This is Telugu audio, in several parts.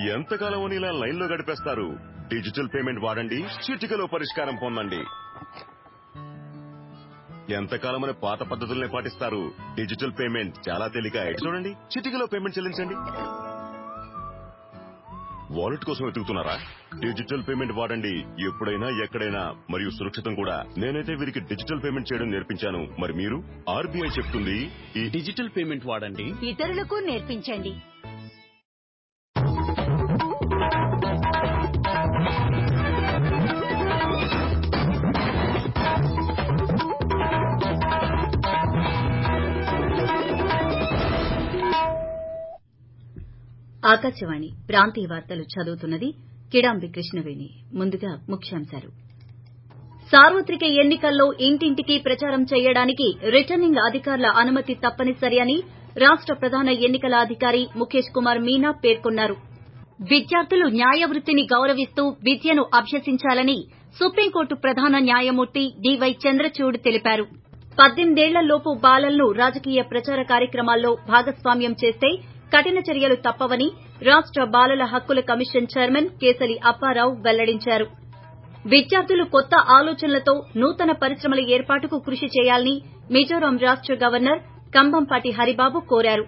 ఎంతకాలం అని ఇలా లైన్లో గడిపేస్తారు డిజిటల్ పేమెంట్ వాడండి చిటికలో పరిష్కారం పొందండి ఎంతకాలమని పాత పద్ధతుల్నే పాటిస్తారు డిజిటల్ పేమెంట్ చాలా తేలిక చూడండి చిటికలో పేమెంట్ చెల్లించండి వాలెట్ కోసం వెతుకుతున్నారా డిజిటల్ పేమెంట్ వాడండి ఎప్పుడైనా ఎక్కడైనా మరియు సురక్షితం కూడా నేనైతే వీరికి డిజిటల్ పేమెంట్ చేయడం నేర్పించాను మరి మీరు ఆర్బీఐ చెప్తుంది ఈ డిజిటల్ పేమెంట్ వాడండి ఇతరులకు నేర్పించండి ఆకాశవాణి ప్రాంతీయ వార్తలు చదువుతున్నది కిడాంబి కృష్ణవేణి ముందుగా ముఖ్యాంశాలు సార్వత్రిక ఎన్నికల్లో ఇంటింటికి ప్రచారం చేయడానికి రిటర్నింగ్ అధికారుల అనుమతి తప్పనిసరి అని రాష్ట ప్రధాన ఎన్నికల అధికారి ముఖేష్ కుమార్ మీనా పేర్కొన్నారు విద్యార్థులు న్యాయవృత్తిని గౌరవిస్తూ విద్యను అభ్యసించాలని సుప్రీంకోర్టు ప్రధాన న్యాయమూర్తి డీవై చంద్రచూడ్ తెలిపారు పద్దెనిమిదేళ్లలోపు బాలలను రాజకీయ ప్రచార కార్యక్రమాల్లో భాగస్వామ్యం చేస్తే కఠిన చర్యలు తప్పవని రాష్ట బాలల హక్కుల కమిషన్ చైర్మన్ కేసలి అప్పారావు వెల్లడించారు విద్యార్థులు కొత్త ఆలోచనలతో నూతన పరిశ్రమల ఏర్పాటుకు కృషి చేయాలని మిజోరాం రాష్ట గవర్నర్ కంభంపాటి హరిబాబు కోరారు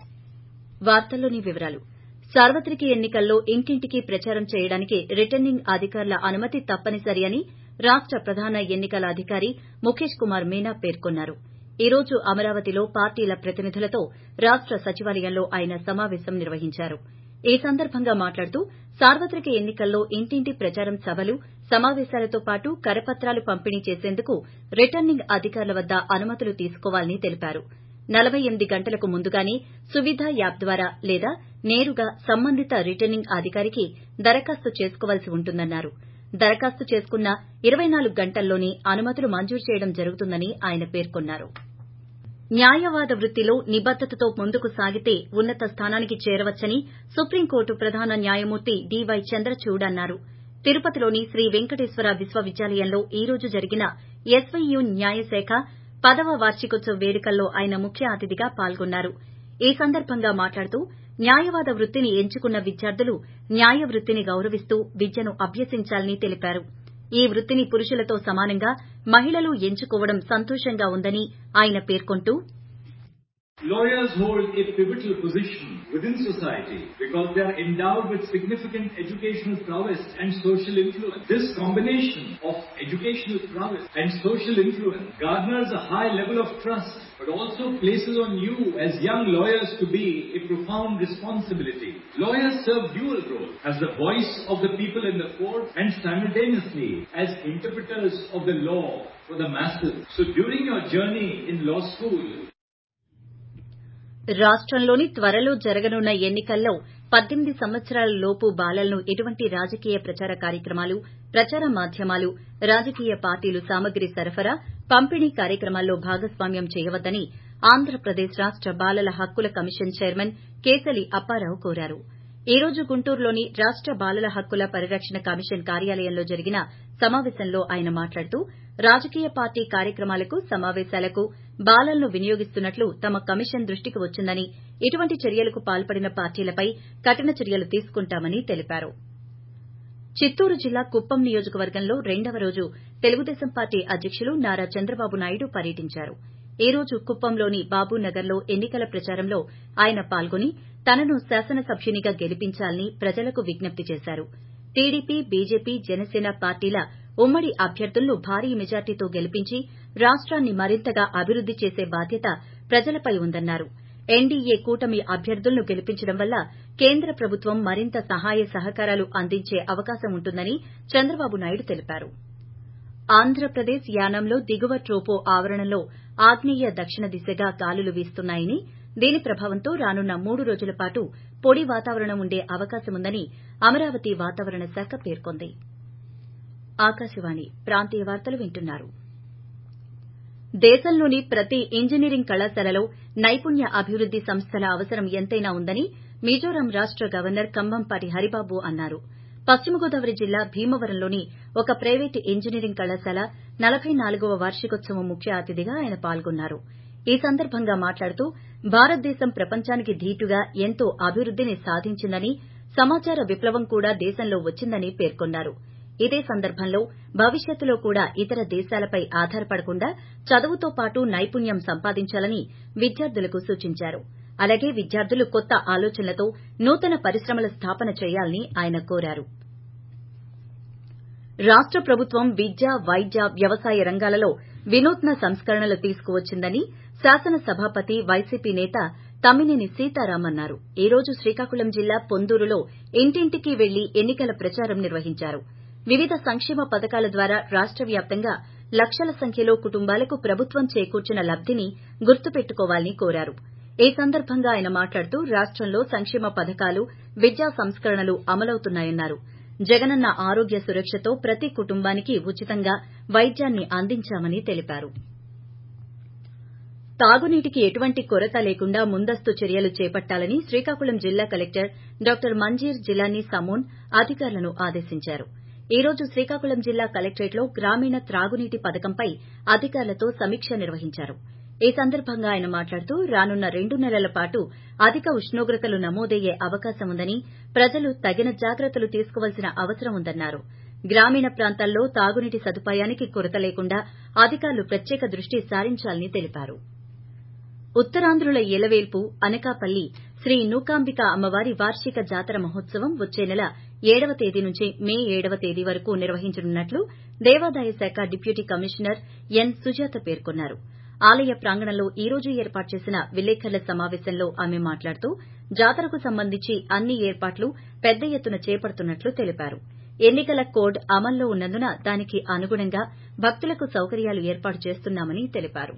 సార్వత్రిక ఎన్నికల్లో ఇంటింటికి ప్రచారం చేయడానికి రిటర్నింగ్ అధికారుల అనుమతి తప్పనిసరి అని రాష్ట ప్రధాన ఎన్నికల అధికారి ముఖేష్ కుమార్ మీనా పేర్కొన్నారు ఈ రోజు అమరావతిలో పార్టీల ప్రతినిధులతో రాష్ట సచివాలయంలో ఆయన సమావేశం నిర్వహించారు ఈ సందర్భంగా మాట్లాడుతూ సార్వత్రిక ఎన్నికల్లో ఇంటింటి ప్రచారం సభలు సమావేశాలతో పాటు కరపత్రాలు పంపిణీ చేసేందుకు రిటర్నింగ్ అధికారుల వద్ద అనుమతులు తీసుకోవాలని తెలిపారు నలబై ఎనిమిది గంటలకు ముందుగానే సువిధ యాప్ ద్వారా లేదా నేరుగా సంబంధిత రిటర్నింగ్ అధికారికి దరఖాస్తు చేసుకోవాల్సి ఉంటుందన్నారు దరఖాస్తు చేసుకున్న ఇరవై నాలుగు గంటల్లోనే అనుమతులు మంజూరు చేయడం జరుగుతుందని ఆయన పేర్కొన్నారు న్యాయవాద వృత్తిలో నిబద్దతతో ముందుకు సాగితే ఉన్నత స్థానానికి చేరవచ్చని సుప్రీంకోర్టు ప్రధాన న్యాయమూర్తి డీవై చంద్రచూడ్ అన్నారు తిరుపతిలోని శ్రీ వెంకటేశ్వర విశ్వవిద్యాలయంలో ఈ రోజు జరిగిన ఎస్వైయు న్యాయశాఖ పదవ వార్షికోత్సవ వేడుకల్లో ఆయన ముఖ్య అతిథిగా పాల్గొన్నారు ఈ సందర్భంగా మాట్లాడుతూ న్యాయవాద వృత్తిని ఎంచుకున్న విద్యార్థులు న్యాయ వృత్తిని గౌరవిస్తూ విద్యను అభ్యసించాలని తెలిపారు ఈ వృత్తిని పురుషులతో సమానంగా మహిళలు ఎంచుకోవడం సంతోషంగా ఉందని ఆయన పేర్కొంటూ Lawyers hold a pivotal position within society because they are endowed with significant educational prowess and social influence. This combination of educational prowess and social influence garners a high level of trust but also places on you as young lawyers to be a profound responsibility. Lawyers serve dual roles as the voice of the people in the court and simultaneously as interpreters of the law for the masses. So during your journey in law school, రాష్టంలోని త్వరలో జరగనున్న ఎన్నికల్లో పద్దెనిమిది సంవత్సరాల లోపు బాలలను ఎటువంటి రాజకీయ ప్రచార కార్యక్రమాలు ప్రచార మాధ్యమాలు రాజకీయ పార్టీలు సామగ్రి సరఫరా పంపిణీ కార్యక్రమాల్లో భాగస్వామ్యం చేయవద్దని ఆంధ్రప్రదేశ్ రాష్ట బాలల హక్కుల కమిషన్ చైర్మన్ కేసలి అప్పారావు కోరారు ఈ రోజు గుంటూరులోని రాష్ట బాలల హక్కుల పరిరక్షణ కమిషన్ కార్యాలయంలో జరిగిన సమావేశంలో ఆయన మాట్లాడుతూ రాజకీయ పార్టీ కార్యక్రమాలకు సమావేశాలకు బాలలను వినియోగిస్తున్నట్లు తమ కమిషన్ దృష్టికి వచ్చిందని ఇటువంటి చర్యలకు పాల్పడిన పార్టీలపై కఠిన చర్యలు తీసుకుంటామని తెలిపారు చిత్తూరు జిల్లా కుప్పం నియోజకవర్గంలో రెండవ రోజు తెలుగుదేశం పార్టీ అధ్యకులు నారా చంద్రబాబు నాయుడు పర్యటించారు ఈ రోజు కుప్పంలోని బాబునగర్లో ఎన్నికల ప్రచారంలో ఆయన పాల్గొని తనను శాసనసభ్యునిగా గెలిపించాలని ప్రజలకు విజ్ఞప్తి చేశారు టీడీపీ బీజేపీ జనసేన పార్టీల ఉమ్మడి అభ్యర్థులను భారీ మెజార్టీతో గెలిపించి రాష్టాన్ని మరింతగా అభివృద్ది చేసే బాధ్యత ప్రజలపై ఉందన్నారు ఎన్డీఏ కూటమి అభ్యర్థులను గెలిపించడం వల్ల కేంద్ర ప్రభుత్వం మరింత సహాయ సహకారాలు అందించే అవకాశం ఉంటుందని చంద్రబాబు నాయుడు తెలిపారు ఆంధ్రప్రదేశ్ యానంలో దిగువ ట్రోపో ఆవరణలో ఆగ్నేయ దక్షిణ దిశగా గాలులు వీస్తున్నాయని దీని ప్రభావంతో రానున్న మూడు రోజుల పాటు పొడి వాతావరణం ఉండే అవకాశముందని అమరావతి వాతావరణ శాఖ పేర్కొంది ఆకాశవాణి ప్రాంతీయ వార్తలు వింటున్నారు దేశంలోని ప్రతి ఇంజనీరింగ్ కళాశాలలో నైపుణ్య అభివృద్ది సంస్థల అవసరం ఎంతైనా ఉందని మిజోరాం రాష్ట గవర్నర్ కంభంపాటి హరిబాబు అన్నారు పశ్చిమ గోదావరి జిల్లా భీమవరంలోని ఒక ప్రైవేటు ఇంజనీరింగ్ కళాశాల నలబై నాలుగవ వార్షికోత్సవం ముఖ్య అతిథిగా ఆయన పాల్గొన్నారు ఈ సందర్భంగా మాట్లాడుతూ భారతదేశం ప్రపంచానికి ధీటుగా ఎంతో అభివృద్దిని సాధించిందని సమాచార విప్లవం కూడా దేశంలో వచ్చిందని పేర్కొన్నారు ఇదే సందర్భంలో భవిష్యత్తులో కూడా ఇతర దేశాలపై ఆధారపడకుండా చదువుతో పాటు నైపుణ్యం సంపాదించాలని విద్యార్థులకు సూచించారు అలాగే విద్యార్థులు కొత్త ఆలోచనలతో నూతన పరిశ్రమల స్థాపన చేయాలని ఆయన కోరారు రాష్ట ప్రభుత్వం విద్య వైద్య వ్యవసాయ రంగాలలో వినూత్న సంస్కరణలు తీసుకువచ్చిందని శాసన సభాపతి వైసీపీ నేత తమ్మినేని సీతారాం అన్నారు ఈ రోజు శ్రీకాకుళం జిల్లా పొందూరులో ఇంటింటికి వెళ్లి ఎన్నికల ప్రచారం నిర్వహించారు వివిధ సంక్షేమ పథకాల ద్వారా రాష్ట వ్యాప్తంగా లక్షల సంఖ్యలో కుటుంబాలకు ప్రభుత్వం చేకూర్చిన లబ్దిని గుర్తుపెట్టుకోవాలని కోరారు ఈ సందర్భంగా ఆయన మాట్లాడుతూ రాష్టంలో సంక్షేమ పథకాలు విద్యా సంస్కరణలు అమలవుతున్నాయన్నారు జగనన్న ఆరోగ్య సురక్షతో ప్రతి కుటుంబానికి ఉచితంగా వైద్యాన్ని అందించామని తెలిపారు తాగునీటికి ఎటువంటి కొరత లేకుండా ముందస్తు చర్యలు చేపట్టాలని శ్రీకాకుళం జిల్లా కలెక్టర్ డాక్టర్ మంజీర్ జిలానీ సమూన్ అధికారులను ఆదేశించారు ఈ రోజు శ్రీకాకుళం జిల్లా కలెక్టరేట్లో గ్రామీణ త్రాగునీటి పథకంపై అధికారులతో సమీక్ష నిర్వహించారు ఈ సందర్భంగా ఆయన మాట్లాడుతూ రానున్న రెండు నెలల పాటు అధిక ఉష్ణోగ్రతలు నమోదయ్యే అవకాశం ఉందని ప్రజలు తగిన జాగ్రత్తలు తీసుకోవాల్సిన అవసరం ఉందన్నారు గ్రామీణ ప్రాంతాల్లో తాగునీటి సదుపాయానికి కొరత లేకుండా అధికారులు ప్రత్యేక దృష్టి సారించాలని తెలిపారు ఉత్తరాంధ్రుల ఏలవేల్పు అనకాపల్లి శ్రీ నూకాంబిక అమ్మవారి వార్షిక జాతర మహోత్సవం వచ్చే నెల ఏడవ తేదీ నుంచి మే ఏడవ తేదీ వరకు నిర్వహించనున్నట్లు దేవాదాయ శాఖ డిప్యూటీ కమిషనర్ ఎన్ సుజాత పేర్కొన్నారు ఆలయ ప్రాంగణంలో ఈ రోజు ఏర్పాటు చేసిన విలేకరుల సమావేశంలో ఆమె మాట్లాడుతూ జాతరకు సంబంధించి అన్ని ఏర్పాట్లు పెద్ద ఎత్తున చేపడుతున్నట్లు తెలిపారు ఎన్నికల కోడ్ అమల్లో ఉన్నందున దానికి అనుగుణంగా భక్తులకు సౌకర్యాలు ఏర్పాటు చేస్తున్నామని తెలిపారు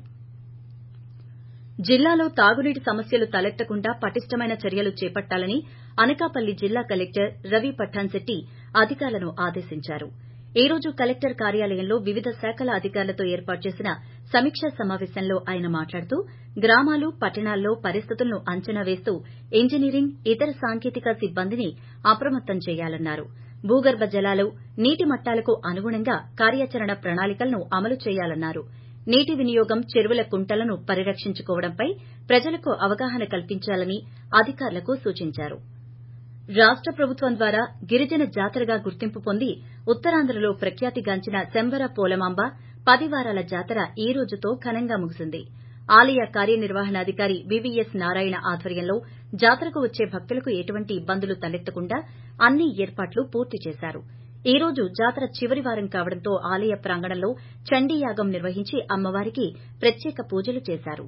జిల్లాలో తాగునీటి సమస్యలు తలెత్తకుండా పటిష్టమైన చర్యలు చేపట్టాలని అనకాపల్లి జిల్లా కలెక్టర్ రవి పఠాన్శెట్టి అధికారులను ఆదేశించారు ఈ రోజు కలెక్టర్ కార్యాలయంలో వివిధ శాఖల అధికారులతో ఏర్పాటు చేసిన సమీక్షా సమావేశంలో ఆయన మాట్లాడుతూ గ్రామాలు పట్టణాల్లో పరిస్థితులను అంచనా వేస్తూ ఇంజనీరింగ్ ఇతర సాంకేతిక సిబ్బందిని అప్రమత్తం చేయాలన్నారు భూగర్భ జలాలు నీటి మట్టాలకు అనుగుణంగా కార్యాచరణ ప్రణాళికలను అమలు చేయాలన్నారు నీటి వినియోగం చెరువుల కుంటలను పరిరక్షించుకోవడంపై ప్రజలకు అవగాహన కల్పించాలని అధికారులకు సూచించారు రాష్ట ప్రభుత్వం ద్వారా గిరిజన జాతరగా గుర్తింపు పొంది ఉత్తరాంధ్రలో ప్రఖ్యాతిగాంచిన శంబర పోలమాంబ పది వారాల జాతర ఈ రోజుతో ఘనంగా ముగిసింది ఆలయ కార్యనిర్వహణాధికారి వివిఎస్ నారాయణ ఆధ్వర్యంలో జాతరకు వచ్చే భక్తులకు ఎటువంటి ఇబ్బందులు తలెత్తకుండా అన్ని ఏర్పాట్లు పూర్తి చేశారు ఈ రోజు జాతర చివరి వారం కావడంతో ఆలయ ప్రాంగణంలో చండీయాగం నిర్వహించి అమ్మవారికి ప్రత్యేక పూజలు చేశారు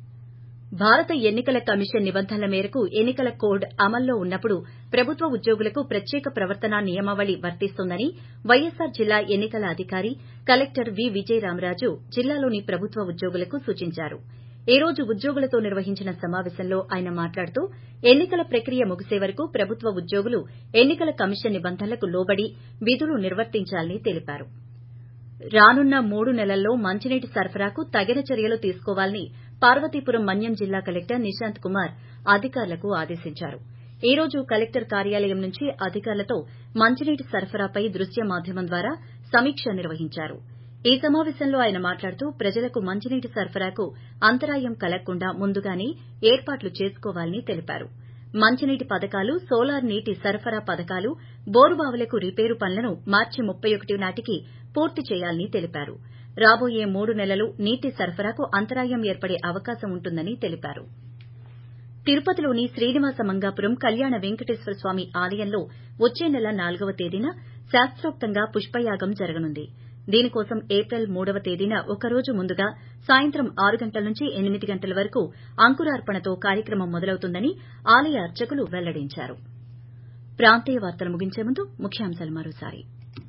భారత ఎన్నికల కమిషన్ నిబంధనల మేరకు ఎన్నికల కోడ్ అమల్లో ఉన్నప్పుడు ప్రభుత్వ ఉద్యోగులకు ప్రత్యేక ప్రవర్తనా నియమావళి వర్తిస్తుందని వైఎస్సార్ జిల్లా ఎన్నికల అధికారి కలెక్టర్ వి విజయరామరాజు జిల్లాలోని ప్రభుత్వ ఉద్యోగులకు సూచించారు ఈ రోజు ఉద్యోగులతో నిర్వహించిన సమావేశంలో ఆయన మాట్లాడుతూ ఎన్నికల ప్రక్రియ ముగిసే వరకు ప్రభుత్వ ఉద్యోగులు ఎన్నికల కమిషన్ నిబంధనలకు లోబడి విధులు నిర్వర్తించాలని తెలిపారు రానున్న మూడు నెలల్లో మంచినీటి సరఫరాకు తగిన చర్యలు తీసుకోవాలని పార్వతీపురం మన్యం జిల్లా కలెక్టర్ నిశాంత్ కుమార్ అధికారులకు ఆదేశించారు ఈ రోజు కలెక్టర్ కార్యాలయం నుంచి అధికారులతో మంచినీటి సరఫరాపై దృశ్య మాధ్యమం ద్వారా సమీక్ష నిర్వహించారు ఈ సమావేశంలో ఆయన మాట్లాడుతూ ప్రజలకు మంచినీటి సరఫరాకు అంతరాయం కలగకుండా ముందుగానే ఏర్పాట్లు చేసుకోవాలని తెలిపారు మంచినీటి పథకాలు సోలార్ నీటి సరఫరా పథకాలు బోరుబావులకు రిపేరు పనులను మార్చి ముప్పై ఒకటి నాటికి పూర్తి చేయాలని తెలిపారు రాబోయే మూడు నెలలు నీటి సరఫరాకు అంతరాయం ఏర్పడే అవకాశం ఉంటుందని తెలిపారు తిరుపతిలోని శ్రీనివాస మంగాపురం కళ్యాణ వెంకటేశ్వర స్వామి ఆలయంలో వచ్చే నెల నాలుగవ తేదీన శాస్తోక్తంగా పుష్పయాగం జరగనుంది దీనికోసం ఏప్రిల్ మూడవ తేదీన ఒకరోజు ముందుగా సాయంత్రం ఆరు గంటల నుంచి ఎనిమిది గంటల వరకు అంకురార్పణతో కార్యక్రమం మొదలవుతుందని ఆలయ అర్చకులు వెల్లడించారు ప్రాంతీయ వార్తలు ముగించే ముందు ముఖ్యాంశాలు మరోసారి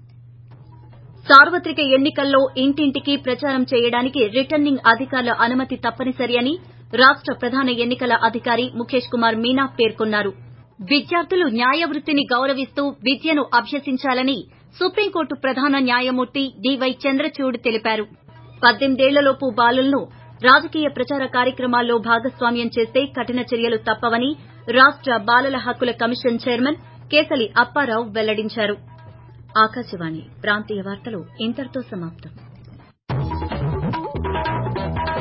సార్వత్రిక ఎన్నికల్లో ఇంటింటికి ప్రచారం చేయడానికి రిటర్నింగ్ అధికారుల అనుమతి తప్పనిసరి అని రాష్ట ప్రధాన ఎన్నికల అధికారి ముఖేష్ కుమార్ మీనా పేర్కొన్నారు విద్యార్థులు న్యాయ వృత్తిని గౌరవిస్తూ విద్యను అభ్యసించాలని సుప్రీంకోర్టు ప్రధాన న్యాయమూర్తి డివై చంద్రచూడ్ తెలిపారు పద్దెనిమిదేళ్లలోపు బాలులను రాజకీయ ప్రచార కార్యక్రమాల్లో భాగస్వామ్యం చేస్తే కఠిన చర్యలు తప్పవని రాష్ట బాలల హక్కుల కమిషన్ చైర్మన్ కేసలి అప్పారావు వెల్లడించారు ఆకాశవాణి ప్రాంతీయ వార్తలు ఇంతటితో సమాప్తం